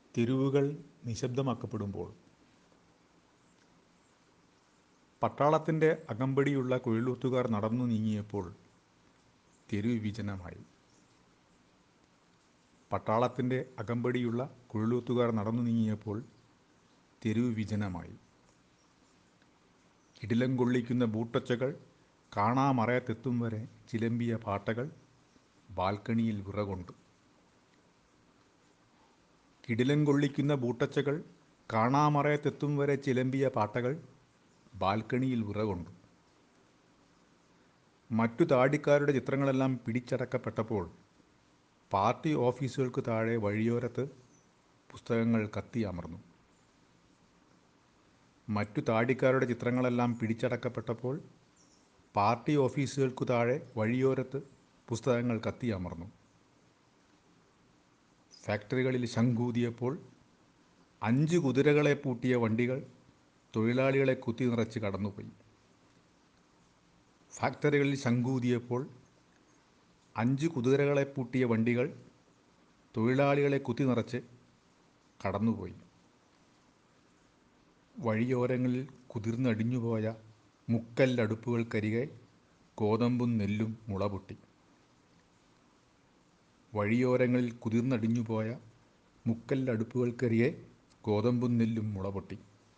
തെരുവുകൾ നിശബ്ദമാക്കപ്പെടുമ്പോൾ പട്ടാളത്തിൻ്റെ അകമ്പടിയുള്ള കുഴലൂത്തുകാർ നടന്നു നീങ്ങിയപ്പോൾ തെരുവ് വിജനമായി പട്ടാളത്തിൻ്റെ അകമ്പടിയുള്ള കുഴലൂത്തുകാർ നടന്നു നീങ്ങിയപ്പോൾ തെരുവ് വിജനമായി ഇടിലം കൊള്ളിക്കുന്ന ബൂട്ടൊച്ചകൾ കാണാമറയത്തെത്തും വരെ ചിലമ്പിയ പാട്ടകൾ ബാൽക്കണിയിൽ വിറകൊണ്ടു കിടിലം കൊള്ളിക്കുന്ന ബൂട്ടച്ചകൾ കാണാമറയത്തെത്തും വരെ ചിലമ്പിയ പാട്ടകൾ ബാൽക്കണിയിൽ വിറകൊണ്ടു മറ്റു താടിക്കാരുടെ ചിത്രങ്ങളെല്ലാം പിടിച്ചടക്കപ്പെട്ടപ്പോൾ പാർട്ടി ഓഫീസുകൾക്ക് താഴെ വഴിയോരത്ത് പുസ്തകങ്ങൾ കത്തിയമർന്നു മറ്റു താടിക്കാരുടെ ചിത്രങ്ങളെല്ലാം പിടിച്ചടക്കപ്പെട്ടപ്പോൾ പാർട്ടി ഓഫീസുകൾക്കു താഴെ വഴിയോരത്ത് പുസ്തകങ്ങൾ കത്തിയമർന്നു ഫാക്ടറികളിൽ ശംഖൂതിയപ്പോൾ അഞ്ച് കുതിരകളെ പൂട്ടിയ വണ്ടികൾ തൊഴിലാളികളെ കുത്തി നിറച്ച് കടന്നുപോയി ഫാക്ടറികളിൽ ശംഖൂതിയപ്പോൾ അഞ്ച് കുതിരകളെ പൂട്ടിയ വണ്ടികൾ തൊഴിലാളികളെ കുത്തി നിറച്ച് കടന്നുപോയി വഴിയോരങ്ങളിൽ കുതിർന്നടിഞ്ഞുപോയ മുക്കല്ലടുപ്പുകൾക്കരികെ ഗോതമ്പും നെല്ലും മുളപൊട്ടി വഴിയോരങ്ങളിൽ കുതിർന്നടിഞ്ഞുപോയ മുക്കല്ലടുപ്പുകൾക്കരികെ ഗോതമ്പും നെല്ലും മുളപൊട്ടി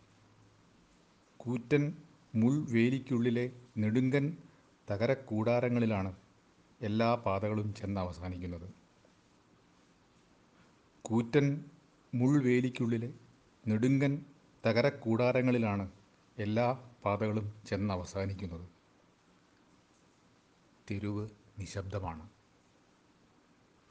കൂറ്റൻ മുൾവേലിക്കുള്ളിലെ നെടുങ്കൻ തകരക്കൂടാരങ്ങളിലാണ് എല്ലാ പാതകളും ചെന്ന് അവസാനിക്കുന്നത് കൂറ്റൻ മുൾവേലിക്കുള്ളിലെ നെടുങ്കൻ തകരക്കൂടാരങ്ങളിലാണ് എല്ലാ പാതകളും ചെന്ന് അവസാനിക്കുന്നത് തെരുവ് നിശബ്ദമാണ്